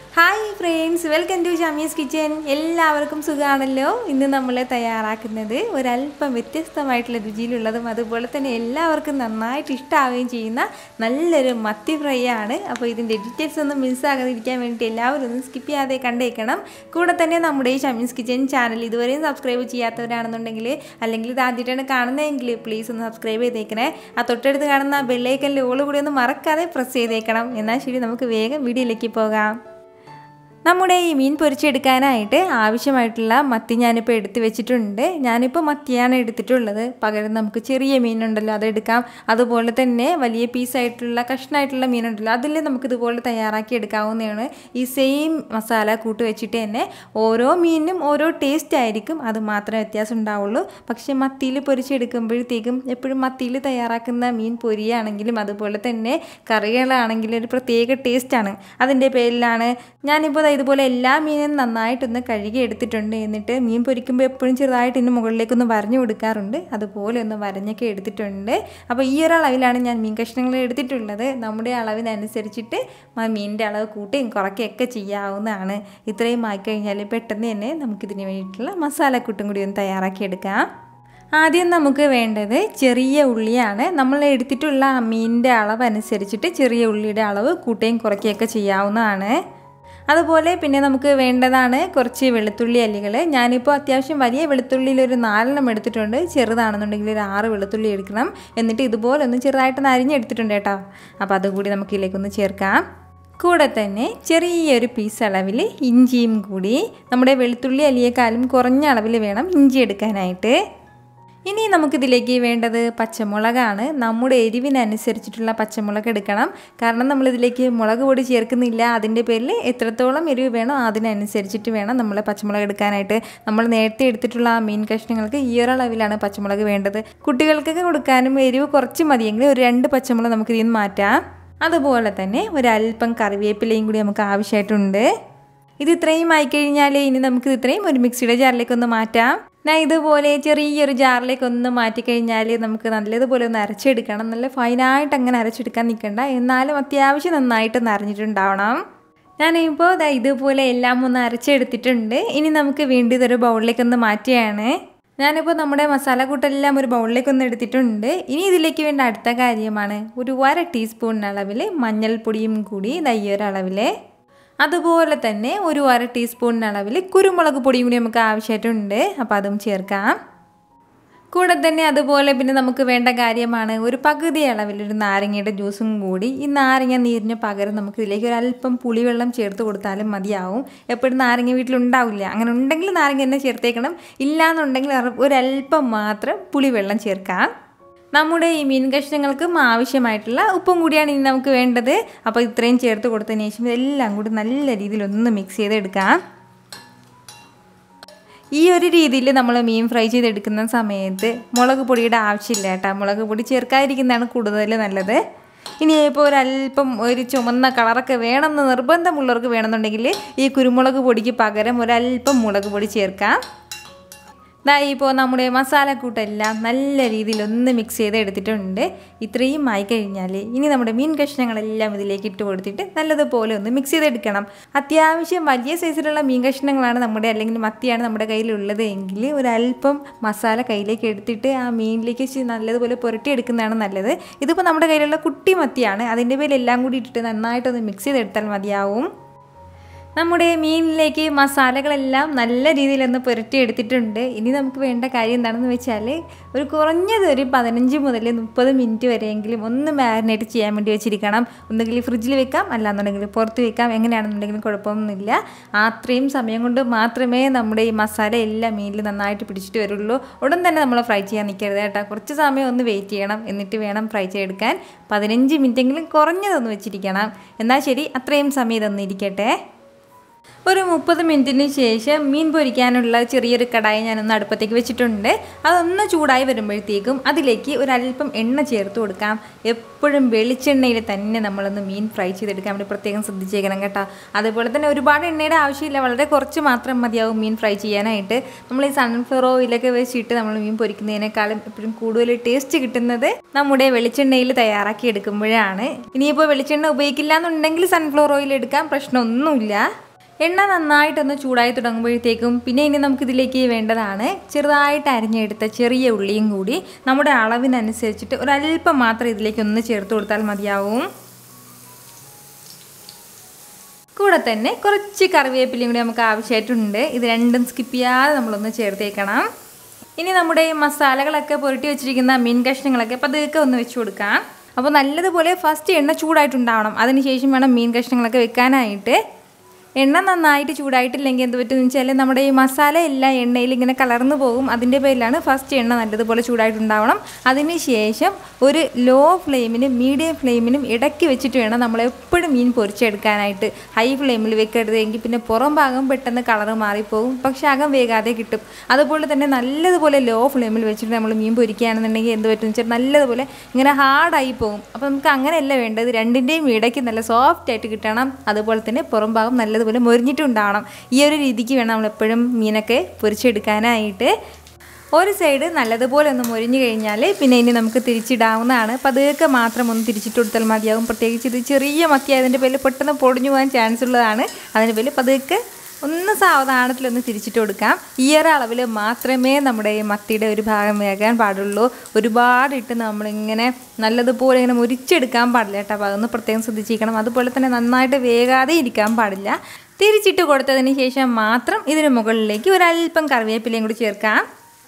hi friends welcome to Shamees kitchen എല്ലാവർക്കും സുഖമാണല്ലോ ഇന്ന് നമ്മൾ തയ്യാറാക്കുന്നത് ഒരല്പം വ്യത്യസ്തമായിട്ടുള്ള രുചിയിലുള്ളതും അതുപോലെ തന്നെ എല്ലാവർക്കും നന്നായിട്ട് ഇഷ്ടമാവുകയും ചെയ്യുന്ന നല്ലൊരു മത്തി ഫ്രൈ ആണ് അപ്പോൾ ഇതിൻ്റെ ഡീറ്റെയിൽസ് ഒന്നും മിസ്സാകാതിരിക്കാൻ വേണ്ടിയിട്ട് എല്ലാവരും ഒന്നും സ്കിപ്പ് ചെയ്യാതെ കണ്ടേക്കണം കൂടെ തന്നെ നമ്മുടെ ഈ ഷമീസ് കിച്ചൻ ചാനൽ ഇതുവരെയും സബ്സ്ക്രൈബ് ചെയ്യാത്തവരാണെന്നുണ്ടെങ്കിൽ അല്ലെങ്കിൽ ഇത് ആദ്യമായിട്ടാണ് കാണുന്നതെങ്കിൽ പ്ലീസ് ഒന്ന് സബ്സ്ക്രൈബ് ചെയ്തേക്കണേ ആ തൊട്ടടുത്ത് കാണുന്ന ബെല്ലൈക്കനിൽ ഓള് കൂടി ഒന്ന് മറക്കാതെ പ്രസ് ചെയ്തേക്കണം എന്നാൽ ശരി നമുക്ക് വേഗം വീഡിയോയിലേക്ക് പോകാം നമ്മുടെ ഈ മീൻ പൊരിച്ചെടുക്കാനായിട്ട് ആവശ്യമായിട്ടുള്ള മത്തി ഞാനിപ്പോൾ എടുത്ത് വെച്ചിട്ടുണ്ട് ഞാനിപ്പോൾ മത്തിയാണ് എടുത്തിട്ടുള്ളത് പകരം നമുക്ക് ചെറിയ മീനുണ്ടല്ലോ അതെടുക്കാം അതുപോലെ തന്നെ വലിയ പീസായിട്ടുള്ള കഷ്ണമായിട്ടുള്ള മീനുണ്ടല്ലോ അതിൽ നമുക്ക് ഇതുപോലെ തയ്യാറാക്കി എടുക്കാവുന്നതാണ് ഈ സെയിം മസാല കൂട്ട് വെച്ചിട്ട് തന്നെ ഓരോ മീനിനും ഓരോ ടേസ്റ്റ് ആയിരിക്കും അത് മാത്രമേ വ്യത്യാസം ഉണ്ടാവുള്ളൂ പക്ഷേ മത്തിയിൽ പൊരിച്ചെടുക്കുമ്പോഴത്തേക്കും എപ്പോഴും മത്തിയിൽ തയ്യാറാക്കുന്ന മീൻ പൊരിയാണെങ്കിലും അതുപോലെ തന്നെ കറികളാണെങ്കിലും ഒരു പ്രത്യേക ടേസ്റ്റാണ് അതിൻ്റെ പേരിലാണ് ഞാനിപ്പോൾ ഇതുപോലെ എല്ലാ മീനും നന്നായിട്ടൊന്ന് കഴുകി എടുത്തിട്ടുണ്ട് എന്നിട്ട് മീൻ പൊരിക്കുമ്പോൾ എപ്പോഴും ചെറുതായിട്ട് ഇതിന് മുകളിലേക്കൊന്ന് വരഞ്ഞു കൊടുക്കാറുണ്ട് അതുപോലെ ഒന്ന് വരഞ്ഞൊക്കെ എടുത്തിട്ടുണ്ട് അപ്പോൾ ഈ ഒരു അളവിലാണ് ഞാൻ മീൻ കഷ്ണങ്ങൾ എടുത്തിട്ടുള്ളത് നമ്മുടെ അളവിനനുസരിച്ചിട്ട് മീനിൻ്റെ അളവ് കൂട്ടുകയും കുറയ്ക്കുകയൊക്കെ ചെയ്യാവുന്നതാണ് ഇത്രയും ആയിക്കഴിഞ്ഞാൽ പെട്ടെന്ന് തന്നെ നമുക്കിതിന് വേണ്ടിയിട്ടുള്ള മസാലക്കൂട്ടും കൂടി ഒന്ന് തയ്യാറാക്കിയെടുക്കാം ആദ്യം നമുക്ക് വേണ്ടത് ചെറിയ ഉള്ളിയാണ് നമ്മൾ എടുത്തിട്ടുള്ള മീനിൻ്റെ അളവ് അനുസരിച്ചിട്ട് ചെറിയ ഉള്ളിയുടെ അളവ് കൂട്ടുകയും കുറയ്ക്കുകയൊക്കെ ചെയ്യാവുന്നതാണ് അതുപോലെ പിന്നെ നമുക്ക് വേണ്ടതാണ് കുറച്ച് വെളുത്തുള്ളി അല്ലികൾ ഞാനിപ്പോൾ അത്യാവശ്യം വലിയ വെളുത്തുള്ളിയിൽ ഒരു നാലെണ്ണം എടുത്തിട്ടുണ്ട് ചെറുതാണെന്നുണ്ടെങ്കിൽ ഒരു ആറ് വെളുത്തുള്ളി എടുക്കണം എന്നിട്ട് ഇതുപോലെ ഒന്ന് ചെറുതായിട്ടൊന്ന് അരിഞ്ഞെടുത്തിട്ടുണ്ട് കേട്ടോ അപ്പോൾ അതുകൂടി നമുക്ക് ഇതിലേക്കൊന്ന് ചേർക്കാം കൂടെ തന്നെ ചെറിയൊരു പീസ് അളവിൽ ഇഞ്ചിയും കൂടി നമ്മുടെ വെളുത്തുള്ളി അല്ലിയേക്കാളും കുറഞ്ഞ അളവിൽ വേണം ഇഞ്ചി എടുക്കാനായിട്ട് ഇനി നമുക്കിതിലേക്ക് വേണ്ടത് പച്ചമുളകാണ് നമ്മുടെ എരിവിനനുസരിച്ചിട്ടുള്ള പച്ചമുളക് എടുക്കണം കാരണം നമ്മളിതിലേക്ക് മുളക് പൊടി ചേർക്കുന്നില്ല അതിൻ്റെ പേരിൽ എത്രത്തോളം എരിവ് വേണോ അതിനനുസരിച്ചിട്ട് വേണം നമ്മൾ പച്ചമുളക് എടുക്കാനായിട്ട് നമ്മൾ നേരത്തെ എടുത്തിട്ടുള്ള ആ മീൻ കഷ്ണങ്ങൾക്ക് ഈ ഒരു അളവിലാണ് പച്ചമുളക് വേണ്ടത് കുട്ടികൾക്കൊക്കെ കൊടുക്കാനും എരിവ് കുറച്ച് മതിയെങ്കിൽ ഒരു രണ്ട് പച്ചമുളക് നമുക്ക് ഇതിൽ നിന്ന് മാറ്റാം അതുപോലെ തന്നെ ഒരല്പം കറിവേപ്പിലയും കൂടി നമുക്ക് ആവശ്യമായിട്ടുണ്ട് ഇത് ഇത്രയും ആയിക്കഴിഞ്ഞാൽ ഇനി നമുക്ക് ഇത്രയും ഒരു മിക്സിയുടെ ജാറിലേക്ക് ഒന്ന് മാറ്റാം ഞാൻ ഇതുപോലെ ചെറിയൊരു ജാറിലേക്ക് ഒന്ന് മാറ്റിക്കഴിഞ്ഞാൽ നമുക്ക് നല്ലതുപോലെ ഒന്ന് അരച്ചെടുക്കണം നല്ല ഫൈനായിട്ട് അങ്ങനെ അരച്ചെടുക്കാൻ നിൽക്കണ്ട എന്നാലും അത്യാവശ്യം നന്നായിട്ട് നരഞ്ഞിട്ടുണ്ടാവണം ഞാനിപ്പോൾ ദാ ഇതുപോലെ എല്ലാം ഒന്ന് അരച്ചെടുത്തിട്ടുണ്ട് ഇനി നമുക്ക് വീണ്ടും ഇതൊരു ബൗളിലേക്ക് ഒന്ന് മാറ്റുകയാണ് ഞാനിപ്പോൾ നമ്മുടെ മസാല കൂട്ടെല്ലാം ഒരു ബൗളിലേക്ക് ഒന്ന് എടുത്തിട്ടുണ്ട് ഇനി ഇതിലേക്ക് വേണ്ട അടുത്ത കാര്യമാണ് ഒരു അര ടീസ്പൂൺ അളവിൽ മഞ്ഞൾപ്പൊടിയും കൂടി ദയ്യൊരളവിൽ അതുപോലെ തന്നെ ഒരു അര ടീസ്പൂണിന് അളവിൽ കുരുമുളക് പൊടിയും കൂടി നമുക്ക് ആവശ്യമായിട്ടുണ്ട് അപ്പോൾ അതും ചേർക്കാം കൂടെ തന്നെ അതുപോലെ പിന്നെ നമുക്ക് വേണ്ട കാര്യമാണ് ഒരു പകുതി അളവിൽ ഒരു നാരങ്ങയുടെ ജ്യൂസും കൂടി ഈ നാരങ്ങ നീരിന് പകരം നമുക്ക് ഇതിലേക്ക് ഒരു അല്പം പുളിവെള്ളം ചേർത്ത് കൊടുത്താലും മതിയാവും എപ്പോഴും നാരങ്ങ വീട്ടിലുണ്ടാവില്ല അങ്ങനെ ഉണ്ടെങ്കിൽ നാരങ്ങ തന്നെ ചേർത്തേക്കണം ഇല്ലാന്നുണ്ടെങ്കിൽ ഒരല്പം മാത്രം പുളിവെള്ളം ചേർക്കാം നമ്മുടെ ഈ മീൻ കഷ്ണങ്ങൾക്കും ആവശ്യമായിട്ടുള്ള ഉപ്പും കൂടിയാണ് ഇനി നമുക്ക് വേണ്ടത് അപ്പോൾ ഇത്രയും ചേർത്ത് കൊടുത്തതിന് ശേഷം ഇതെല്ലാം കൂടി നല്ല രീതിയിൽ ഒന്ന് മിക്സ് ചെയ്തെടുക്കാം ഈ ഒരു രീതിയിൽ നമ്മൾ മീൻ ഫ്രൈ ചെയ്തെടുക്കുന്ന സമയത്ത് മുളക് പൊടിയുടെ ആവശ്യമില്ല കേട്ടോ മുളക് പൊടി ചേർക്കാതിരിക്കുന്നതാണ് കൂടുതൽ നല്ലത് ഇനി ഇപ്പോൾ ഒരല്പം ഒരു ചുമന്ന കളറൊക്കെ വേണമെന്ന് നിർബന്ധമുള്ളവർക്ക് വേണമെന്നുണ്ടെങ്കിൽ ഈ കുരുമുളക് പൊടിക്ക് പകരം ഒരല്പം മുളക് പൊടി ചേർക്കാം ദാ ഇപ്പോൾ നമ്മുടെ മസാലക്കൂട്ടെല്ലാം നല്ല രീതിയിൽ ഒന്ന് മിക്സ് ചെയ്ത് എടുത്തിട്ടുണ്ട് ഇത്രയും ആയി കഴിഞ്ഞാൽ ഇനി നമ്മുടെ മീൻ കഷ്ണങ്ങളെല്ലാം ഇതിലേക്ക് ഇട്ട് കൊടുത്തിട്ട് നല്ലതുപോലെ ഒന്ന് മിക്സ് ചെയ്തെടുക്കണം അത്യാവശ്യം വലിയ സൈസിലുള്ള മീൻ കഷ്ണങ്ങളാണ് നമ്മുടെ അല്ലെങ്കിൽ മത്തിയാണ് നമ്മുടെ കയ്യിലുള്ളത് എങ്കിൽ ഒരല്പം മസാല കയ്യിലേക്ക് എടുത്തിട്ട് ആ മീനിലേക്ക് നല്ലതുപോലെ പുരട്ടിയെടുക്കുന്നതാണ് നല്ലത് ഇതിപ്പോൾ നമ്മുടെ കയ്യിലുള്ള കുട്ടി മത്തിയാണ് അതിൻ്റെ പേരിൽ എല്ലാം കൂടി ഇട്ടിട്ട് നന്നായിട്ടൊന്ന് മിക്സ് ചെയ്തെടുത്താൽ മതിയാവും നമ്മുടെ മീനിലേക്ക് മസാലകളെല്ലാം നല്ല രീതിയിലൊന്ന് പുരട്ടിയെടുത്തിട്ടുണ്ട് ഇനി നമുക്ക് വേണ്ട കാര്യം എന്താണെന്ന് വെച്ചാൽ ഒരു കുറഞ്ഞത് ഒരു പതിനഞ്ച് മുതൽ മുപ്പത് മിനിറ്റ് വരെയെങ്കിലും ഒന്ന് മാരിനേറ്റ് ചെയ്യാൻ വേണ്ടി വെച്ചിരിക്കണം ഒന്നുകിൽ ഫ്രിഡ്ജിൽ വെക്കാം അല്ലാന്നുണ്ടെങ്കിൽ പുറത്ത് വെക്കാം എങ്ങനെയാണെന്നുണ്ടെങ്കിലും കുഴപ്പമൊന്നുമില്ല അത്രയും സമയം കൊണ്ട് മാത്രമേ നമ്മുടെ ഈ മസാല എല്ലാം മീനിൽ നന്നായിട്ട് പിടിച്ചിട്ട് വരുള്ളൂ ഉടൻ തന്നെ നമ്മൾ ഫ്രൈ ചെയ്യാൻ നിൽക്കരുത് കേട്ടോ കുറച്ച് സമയം ഒന്ന് വെയിറ്റ് ചെയ്യണം എന്നിട്ട് വേണം ഫ്രൈ ചെയ്തെടുക്കാൻ പതിനഞ്ച് മിനിറ്റെങ്കിലും കുറഞ്ഞതൊന്ന് വെച്ചിരിക്കണം എന്നാൽ ശരി അത്രയും സമയം ഇതൊന്ന് ഇരിക്കട്ടെ ഒരു മുപ്പത് മിനിറ്റിന് ശേഷം മീൻ പൊരിക്കാനുള്ള ചെറിയൊരു കടായി ഞാനൊന്ന് അടുപ്പത്തേക്ക് വെച്ചിട്ടുണ്ട് അതൊന്ന് ചൂടായി വരുമ്പോഴത്തേക്കും അതിലേക്ക് ഒരല്പം എണ്ണ ചേർത്ത് കൊടുക്കാം എപ്പോഴും വെളിച്ചെണ്ണയിൽ തന്നെ നമ്മളൊന്ന് മീൻ ഫ്രൈ ചെയ്തെടുക്കാൻ വേണ്ടി പ്രത്യേകം ശ്രദ്ധിച്ചേക്കണം കേട്ടോ അതുപോലെ തന്നെ ഒരുപാട് എണ്ണയുടെ ആവശ്യമില്ല വളരെ കുറച്ച് മാത്രം മതിയാവും മീൻ ഫ്രൈ ചെയ്യാനായിട്ട് നമ്മൾ ഈ സൺഫ്ലവർ ഓയിലൊക്കെ വെച്ചിട്ട് നമ്മൾ മീൻ പൊരിക്കുന്നതിനേക്കാളും എപ്പോഴും കൂടുതൽ ടേസ്റ്റ് കിട്ടുന്നത് നമ്മുടെ വെളിച്ചെണ്ണയിൽ തയ്യാറാക്കി എടുക്കുമ്പോഴാണ് ഇനിയിപ്പോൾ വെളിച്ചെണ്ണ ഉപയോഗിക്കില്ല എന്നുണ്ടെങ്കിൽ സൺഫ്ലവർ ഓയിൽ എടുക്കാം പ്രശ്നമൊന്നുമില്ല എണ്ണ നന്നായിട്ടൊന്ന് ചൂടായി തുടങ്ങുമ്പോഴത്തേക്കും പിന്നെ ഇനി നമുക്കിതിലേക്ക് വേണ്ടതാണ് ചെറുതായിട്ട് അരിഞ്ഞെടുത്ത ചെറിയ ഉള്ളിയും കൂടി നമ്മുടെ അളവിനനുസരിച്ചിട്ട് ഒരല്പം മാത്രം ഇതിലേക്ക് ഒന്ന് ചേർത്ത് കൊടുത്താൽ മതിയാവും കൂടെ തന്നെ കുറച്ച് കറിവേപ്പിലയും കൂടി നമുക്ക് ആവശ്യമായിട്ടുണ്ട് ഇത് രണ്ടും സ്കിപ്പ് ചെയ്യാതെ നമ്മളൊന്ന് ചേർത്തേക്കണം ഇനി നമ്മുടെ ഈ മസാലകളൊക്കെ പുരട്ടി വെച്ചിരിക്കുന്ന മീൻ കഷ്ണങ്ങളൊക്കെ പതുക്കെ ഒന്ന് വെച്ച് കൊടുക്കാം അപ്പോൾ നല്ലതുപോലെ ഫസ്റ്റ് എണ്ണ ചൂടായിട്ടുണ്ടാവണം അതിനുശേഷം വേണം മീൻ കഷ്ണങ്ങളൊക്കെ വെക്കാനായിട്ട് എണ്ണ നന്നായിട്ട് ചൂടായിട്ടില്ലെങ്കിൽ എന്ത് പറ്റുമെന്ന് വെച്ചാൽ നമ്മുടെ ഈ മസാല എല്ലാം എണ്ണയിൽ ഇങ്ങനെ കലർന്നു പോകും അതിൻ്റെ പേരിലാണ് ഫസ്റ്റ് എണ്ണ നല്ലതുപോലെ ചൂടായിട്ടുണ്ടാവണം അതിന് ശേഷം ഒരു ലോ ഫ്ലെയിമിനും മീഡിയം ഫ്ലെയിമിനും ഇടയ്ക്ക് വെച്ചിട്ട് വേണം നമ്മൾ എപ്പോഴും മീൻ പൊരിച്ചെടുക്കാനായിട്ട് ഹൈ ഫ്ലെയിമിൽ വെക്കരുത് എങ്കിൽ പിന്നെ പുറം ഭാഗം പെട്ടെന്ന് കളറ് മാറിപ്പോകും പക്ഷെ അകം വേഗാതെ കിട്ടും അതുപോലെ തന്നെ നല്ലതുപോലെ ലോ ഫ്ലെയിമിൽ വെച്ചിട്ട് നമ്മൾ മീൻ പൊരിക്കുകയാണെന്നുണ്ടെങ്കിൽ എന്ത് പറ്റുമെന്ന് വെച്ചാൽ നല്ലതുപോലെ ഇങ്ങനെ ഹാർഡായി പോകും അപ്പോൾ നമുക്ക് അങ്ങനെയല്ല വേണ്ടത് രണ്ടിൻ്റെയും ഇടയ്ക്ക് നല്ല സോഫ്റ്റ് ആയിട്ട് കിട്ടണം അതുപോലെ തന്നെ പുറം ഭാഗം നല്ലതുപോലെ മൊരിഞ്ഞിട്ടുണ്ടാവണം ഈ ഒരു രീതിക്ക് വേണം നമ്മൾ എപ്പോഴും മീനൊക്കെ പൊരിച്ചെടുക്കാനായിട്ട് ഒരു സൈഡ് നല്ലതുപോലെ ഒന്ന് മൊരിഞ്ഞു കഴിഞ്ഞാൽ പിന്നെ ഇനി നമുക്ക് തിരിച്ചിടാവുന്നതാണ് പതുക്കെ മാത്രം ഒന്ന് തിരിച്ചിട്ട് കൊടുത്താൽ മതിയാകും പ്രത്യേകിച്ച് ഇത് ചെറിയ മത്തി അതിൻ്റെ പേരിൽ പെട്ടെന്ന് പൊടിഞ്ഞു പോകാൻ ചാൻസ് ഉള്ളതാണ് അതിൻ്റെ പേരിൽ പതുക്കെ ഒന്ന് സാവധാനത്തിലൊന്ന് തിരിച്ചിട്ട് കൊടുക്കാം ഈ ഒരു അളവിൽ മാത്രമേ നമ്മുടെ ഈ മത്തിയുടെ ഒരു ഭാഗം വേകാൻ പാടുള്ളൂ ഒരുപാട് ഇട്ട് നമ്മളിങ്ങനെ നല്ലതുപോലെ ഇങ്ങനെ മുരിച്ചെടുക്കാൻ പാടില്ല കേട്ടോ അപ്പോൾ അതൊന്ന് പ്രത്യേകം ശ്രദ്ധിച്ചിരിക്കണം അതുപോലെ തന്നെ നന്നായിട്ട് വേകാതെ ഇരിക്കാൻ പാടില്ല തിരിച്ചിട്ട് കൊടുത്തതിന് ശേഷം മാത്രം ഇതിന് മുകളിലേക്ക് ഒരല്പം കറിവേപ്പിലയും കൂടി ചേർക്കാം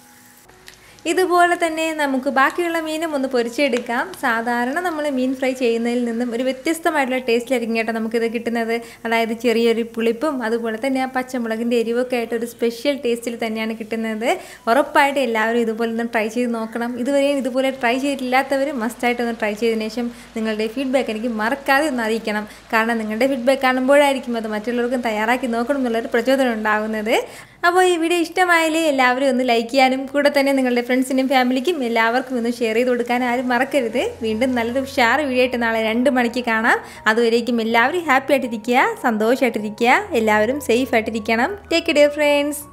ഇതുപോലെ തന്നെ നമുക്ക് ബാക്കിയുള്ള മീനും ഒന്ന് പൊരിച്ചെടുക്കാം സാധാരണ നമ്മൾ മീൻ ഫ്രൈ ചെയ്യുന്നതിൽ നിന്നും ഒരു വ്യത്യസ്തമായിട്ടുള്ള ടേസ്റ്റിലായിരിക്കും കേട്ടോ നമുക്കിത് കിട്ടുന്നത് അതായത് ചെറിയൊരു പുളിപ്പും അതുപോലെ തന്നെ ആ പച്ചമുളകിൻ്റെ എരിവൊക്കെ ആയിട്ട് ഒരു സ്പെഷ്യൽ ടേസ്റ്റിൽ തന്നെയാണ് കിട്ടുന്നത് ഉറപ്പായിട്ട് എല്ലാവരും ഇതുപോലെ ഒന്ന് ട്രൈ ചെയ്ത് നോക്കണം ഇതുവരെയും ഇതുപോലെ ട്രൈ ചെയ്തിട്ടില്ലാത്തവർ മസ്റ്റായിട്ട് ഒന്ന് ട്രൈ ചെയ്തതിന് ശേഷം നിങ്ങളുടെ ഫീഡ്ബാക്ക് എനിക്ക് മറക്കാതെ ഒന്ന് അറിയിക്കണം കാരണം നിങ്ങളുടെ ഫീഡ്ബാക്ക് കാണുമ്പോഴായിരിക്കും അത് മറ്റുള്ളവർക്കും തയ്യാറാക്കി നോക്കണം എന്നുള്ളൊരു പ്രചോദനം ഉണ്ടാകുന്നത് അപ്പോൾ ഈ വീഡിയോ ഇഷ്ടമായാലേ എല്ലാവരും ഒന്ന് ലൈക്ക് ചെയ്യാനും കൂടെ തന്നെ നിങ്ങളുടെ ഫ്രണ്ട്സിനും ഫാമിലിക്കും എല്ലാവർക്കും ഒന്ന് ഷെയർ ചെയ്ത് കൊടുക്കാൻ ആരും മറക്കരുത് വീണ്ടും നല്ലൊരു ഉഷാർ വീഡിയോ ആയിട്ട് നാളെ രണ്ട് മണിക്ക് കാണാം അതുവരേക്കും എല്ലാവരും ഹാപ്പി ആയിട്ടിരിക്കുക സന്തോഷമായിട്ടിരിക്കുക എല്ലാവരും സേഫ് ആയിട്ടിരിക്കണം ടേക്ക് ഡേ ഫ്രണ്ട്സ്